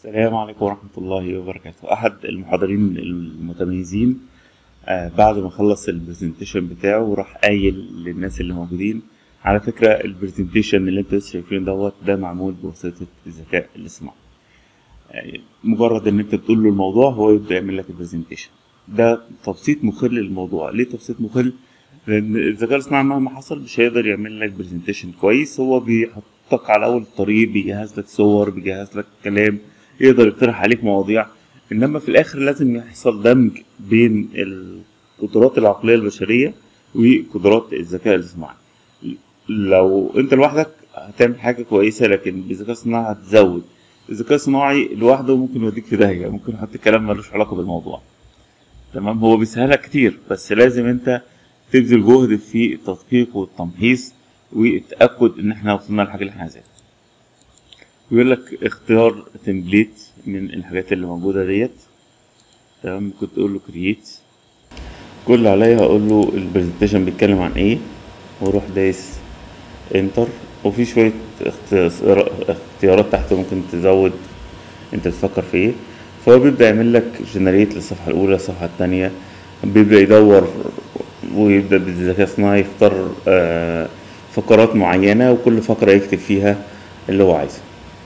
السلام عليكم ورحمة الله وبركاته أحد المحاضرين المتميزين آه بعد ما خلص البرزنتيشن بتاعه راح قايل للناس اللي موجودين على فكرة البرزنتيشن اللي انتوا شايفينه دوت ده معمول بواسطة الذكاء الاصطناعي يعني مجرد ان انت بتقول له الموضوع هو يبدأ يعمل لك البرزنتيشن ده تبسيط مخل للموضوع ليه تبسيط مخل لان الذكاء الاصطناعي مهما حصل مش هيقدر يعمل لك برزنتيشن كويس هو بيحطك على اول الطريق بيجهز لك صور بيجهز لك كلام يقدر يقترح عليك مواضيع انما في الاخر لازم يحصل دمج بين القدرات العقليه البشريه وقدرات الذكاء الاصطناعي لو انت لوحدك هتعمل حاجه كويسه لكن بالذكاء الصناعي هتزود الذكاء الصناعي لوحده ممكن يوديك في داهيه ممكن يحط كلام ملوش علاقه بالموضوع تمام هو بيسهلك كتير بس لازم انت تبذل جهد في التدقيق والتمحيص والتاكد ان احنا وصلنا للحاجه اللي احنا عايزينها بيقول لك اختيار تمبليت من الحاجات اللي موجوده ديت تمام ممكن تقول له كرييت كل اللي عليا هقول له البرزنتيشن بيتكلم عن ايه واروح دايس انتر وفي شويه اختيار- اختيارات تحت ممكن تزود انت تفكر في ايه فهو بيبدا يعمل لك جنريت للصفحه الاولى الصفحه الثانيه بيبدا يدور ويبدا بالذكاء الصناعي يختار آه، فقرات معينه وكل فقره يكتب فيها اللي هو عايزه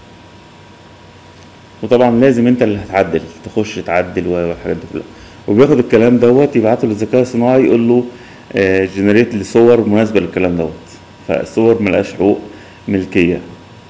وطبعا لازم انت اللي هتعدل تخش تعدل والحاجات دي كلها وبياخد الكلام دوت يبعته للذكاء الصناعي يقول له جنريت لي صور مناسبه للكلام دوت فالصور ملهاش حقوق ملكيه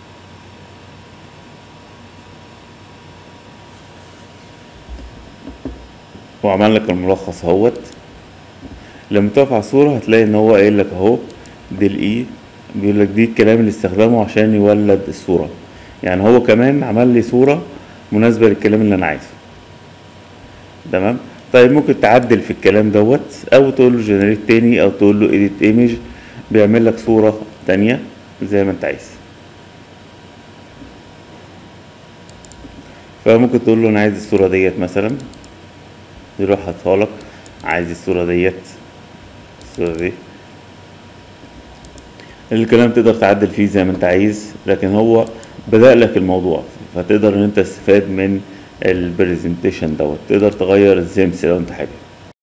وعمل لك الملخص اهوت لما تقف على الصورة هتلاقي ان هو قايل لك اهو دي الاي بيقول لك دي الكلام اللي استخدمه عشان يولد الصورة يعني هو كمان عمل لي صورة مناسبة للكلام اللي انا عايزه تمام طيب ممكن تعدل في الكلام دوت او تقول له جنريت تاني او تقول له اديت ايمج بيعمل لك صورة تانية زي ما انت عايز فممكن تقول له انا عايز الصورة ديت مثلا يروح حاطها لك عايز الصورة ديت الصورة دي الكلام تقدر تعدل فيه زي ما انت عايز لكن هو بدأ لك الموضوع فتقدر ان انت تستفاد من البرزنتيشن دوت تقدر تغير الزمس لو انت حابب